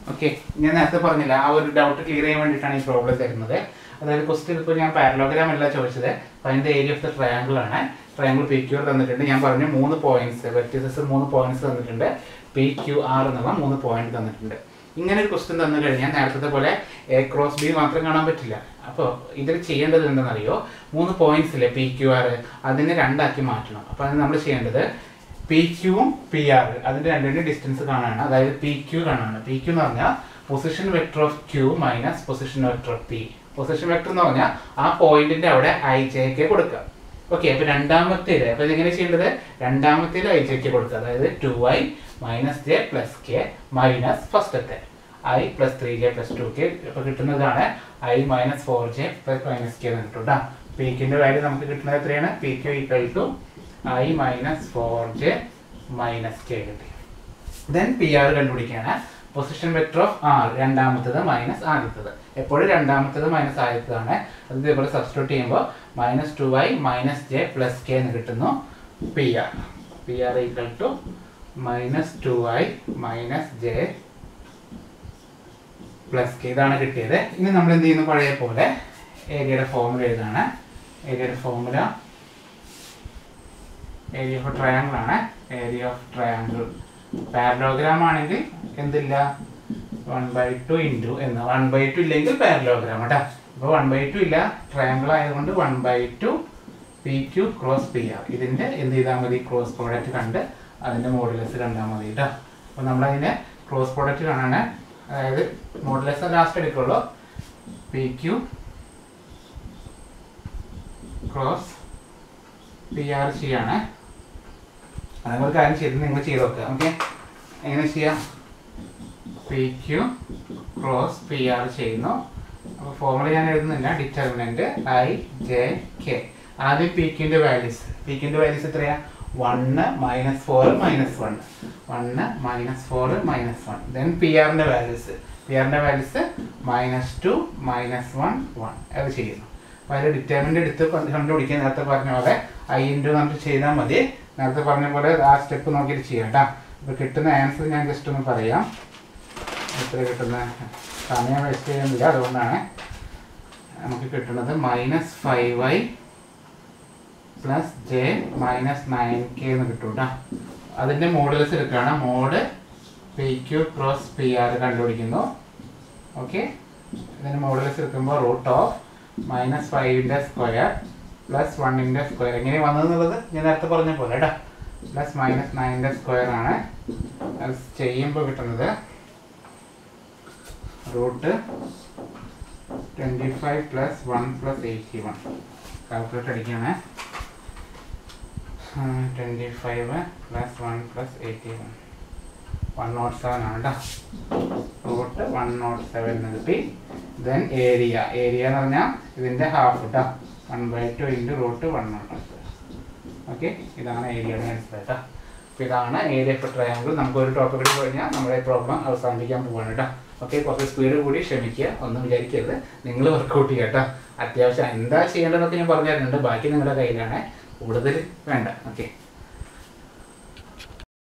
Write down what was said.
okay ഞാൻ നേരത്തെ പറഞ്ഞില്ല ആ ഒരു ഡൗട്ട് ക്ലിയർ ചെയ്യാൻ വേണ്ടിയിട്ടാണ് ഈ പ്രോബ്ലം തരുന്നത് അതായത് ക്വസ്റ്റ്യൻ ഇപ്പോൾ ഞാൻ പാരലോഗ്രാം അല്ല ചോദിച്ചത് അപ്പോൾ അതിൻ്റെ ഏരിയ ഓഫ് ദ ട്രയാങ്കിൾ ആണ് ട്രയാങ്കിൾ പി ക്യു ആർ തന്നിട്ടുണ്ട് ഞാൻ പറഞ്ഞു മൂന്ന് പോയിന്റ്സ് വെർട്ടിസസ് മൂന്ന് പോയിന്റ്സ് തന്നിട്ടുണ്ട് പി ക്യു ആർ എന്നുള്ള മൂന്ന് പോയിന്റ് തന്നിട്ടുണ്ട് ഇങ്ങനെ ഒരു ക്വസ്റ്റ്യൻ തന്നു കഴിഞ്ഞാൽ നേരത്തെ പോലെ എ ക്രോസ് ബി മാത്രം കാണാൻ പറ്റില്ല അപ്പോൾ ഇതിൽ ചെയ്യേണ്ടത് എന്താണെന്നറിയോ മൂന്ന് പോയിന്റ്സ് ഇല്ലേ പി ക്യു ആർ അതിനെ രണ്ടാക്കി മാറ്റണം അപ്പോൾ അത് നമ്മൾ ചെയ്യേണ്ടത് പി ക്യൂവും പി ആർ അതിന്റെ രണ്ടിന്റെ ഡിസ്റ്റൻസ് കാണാനാണ് അതായത് പി ക്യൂ കാണാനാണ് പി ക്യൂ എന്ന് പറഞ്ഞാൽ position vector of Q minus position vector of P position vector എന്ന് പറഞ്ഞാൽ ആ പോയിന്റിന്റെ അവിടെ ഐ ജെ കെ കൊടുക്കുക ഓക്കെ അപ്പൊ രണ്ടാമത്തേത് അപ്പൊ ഇതെങ്ങനെ ചെയ്യേണ്ടത് രണ്ടാമത്തേത് ഐ ജെ കെ കൊടുക്കുക അതായത് two I minus J plus K minus ഫസ്റ്റത്തെ I plus three J plus two K ഇപ്പൊ കിട്ടുന്നതാണ് I minus four J plus minus K എന്ന് കിട്ടും കേട്ടോ പീക്കിന്റെ വാല്യൂ നമുക്ക് കിട്ടുന്നത് എത്രയാണ് P Q equal to I minus four J minus K കിട്ടി ദെൻ പി ആർ കണ്ടുപിടിക്കുകയാണ് പൊസിഷൻ വെക്ടർ ഓഫ് ആർ രണ്ടാമത്തത് മൈനസ് ആദ്യത്തത് എപ്പോഴും രണ്ടാമത്തത് മൈനസ് ആദ്യത്തതാണ് അത് ഇതേപോലെ സബ്സ്റ്റിറ്റ്യൂട്ട് ചെയ്യുമ്പോൾ minus two I minus J plus K എന്ന് കിട്ടുന്നു P R P R equal to minus two I minus J plus K ഇതാണ് കിട്ടിയത് ഇനി നമ്മൾ എന്ത് ചെയ്യുന്നു പഴയ പോലെ ഏരിയയുടെ ഫോർമുല എഴുതാണ് ഏരിയയുടെ ഫോർമുല ഏരിയ ഓഫ് ട്രയാങ്കിൾ ആണ് ഏരിയ ഓഫ് ട്രയാങ്കിൾ പാരലോഗ്രാം ആണെങ്കിൽ എന്തില്ല വൺ ബൈ ടു ഇൻറ്റു എന്ന് വൺ ബൈ ടു ഇല്ലെങ്കിൽ പാരലോഗ്രാം കേട്ടോ അപ്പോൾ വൺ ബൈ ടു ഇല്ല ട്രയാങ്കിൾ ആയതുകൊണ്ട് one by two P Q cross P R ഇതിൻ്റെ എന്ത് ചെയ്താൽ മതി ക്രോസ് പ്രോഡക്റ്റ് കണ്ട് അതിൻ്റെ മോഡുലസ് കണ്ടാൽ മതി കേട്ടോ അപ്പോൾ നമ്മളതിൻ്റെ ക്രോസ് പ്രോഡക്റ്റ് കാണാൻ അതായത് മോഡുലസ് ലാസ്റ്റ് എടുക്കുള്ളൂ P Q cross P R ചെയ്യാണ് അതേപോലെ കാര്യം ചെയ്ത് നിങ്ങൾ ചെയ്ത് നോക്കുക ഓക്കെ എങ്ങനെ ചെയ്യാം P Q cross P R ചെയ്യുന്നു അപ്പോൾ ഫോർമുല ഞാൻ എഴുതുന്നില്ല ഡിറ്റർമിനന്റ് ഐ ജെ കെ ആദ്യം പി ക്യൂൻ്റെ വാല്യൂസ് പി ക്യൂൻ്റെ വാല്യൂസ് എത്രയാ one minus four minus one one minus four minus one then P ആറിൻ്റെ വാല്യൂസ് പി ആറിൻ്റെ values minus two minus one one അത് ചെയ്യുന്നു അപ്പോൾ അതിൽ ഡിറ്റർമിനൻ്റ് എടുത്ത് കണ്ടുപിടിക്കാൻ നേരത്തെ പറഞ്ഞ പോലെ ഐ ഇൻറ്റു നമുക്ക് ചെയ്താൽ മതി നേരത്തെ പറഞ്ഞ പോലെ ആ സ്റ്റെപ്പ് നോക്കിയിട്ട് ചെയ്യാം കേട്ടോ അപ്പോൾ കിട്ടുന്ന ആൻസർ ഞാൻ ജസ്റ്റ് ഒന്ന് പറയാം എത്ര കിട്ടുന്ന സമയം വേസ്റ്റ് ചെയ്യുന്നില്ല അതുകൊണ്ടാണ് നമുക്ക് കിട്ടുന്നത് minus five I plus J minus nine K എന്ന് കിട്ടും കേട്ടോ അതിൻ്റെ മോഡൽസ് എടുക്കുകയാണ് mod P Q cross P R കണ്ടുപിടിക്കുന്നു ഓക്കെ ഇതിൻ്റെ മോഡൽസ് എടുക്കുമ്പോൾ റൂട്ട് ഓഫ് മൈനസ് ഫൈവിൻ്റെ സ്ക്വയർ പ്ലസ് വണ്ണിൻ്റെ സ്ക്വയർ എങ്ങനെ വന്നതെന്നുള്ളത് ഞാൻ നേരത്തെ പറഞ്ഞ പോലെ കേട്ടോ പ്ലസ് മൈനസ് നയൻ്റെ സ്ക്വയർ ആണ് അത് ചെയ്യുമ്പോൾ കിട്ടുന്നത് root twenty five plus one plus eighty one calculate അടിക്കുകയാണ് twenty five plus one plus eighty one one nought seven ആണ് കേട്ടോ റൂട്ട് വൺ നോട്ട് സെവൻ എന്ന് കിട്ടി ദെൻ ഏരിയ ഏരിയ എന്ന് പറഞ്ഞാൽ ഇതിൻ്റെ ഹാഫ് കേട്ടോ one by two into root one nought okay ഇതാണ് ഏരിയയുടെ ആൻസർ കേട്ടോ അപ്പോൾ ഇതാണ് ഏരിയ ഓഫ് ട്രയാങ്കിൾ നമുക്ക് ഒരു ടോപ്പിക് കൂടി കഴിഞ്ഞാൽ നമ്മുടെ പ്രോബ്ലം അവസാനിപ്പിക്കാൻ പോവാണ് കേട്ടോ ഓക്കെ കുറച്ച് സ്പീഡ് കൂടി ക്ഷമിക്കുക ഒന്നും വിചാരിക്കരുത് നിങ്ങൾ വർക്കൗട്ട് ചെയ്യുക കേട്ടോ അത്യാവശ്യം എന്താ ചെയ്യേണ്ടതെന്നൊക്കെ ഞാൻ പറഞ്ഞു തരുന്നുണ്ട് ബാക്കി നിങ്ങളുടെ കയ്യിലാണ് കൂടുതൽ വേണ്ട ഓക്കെ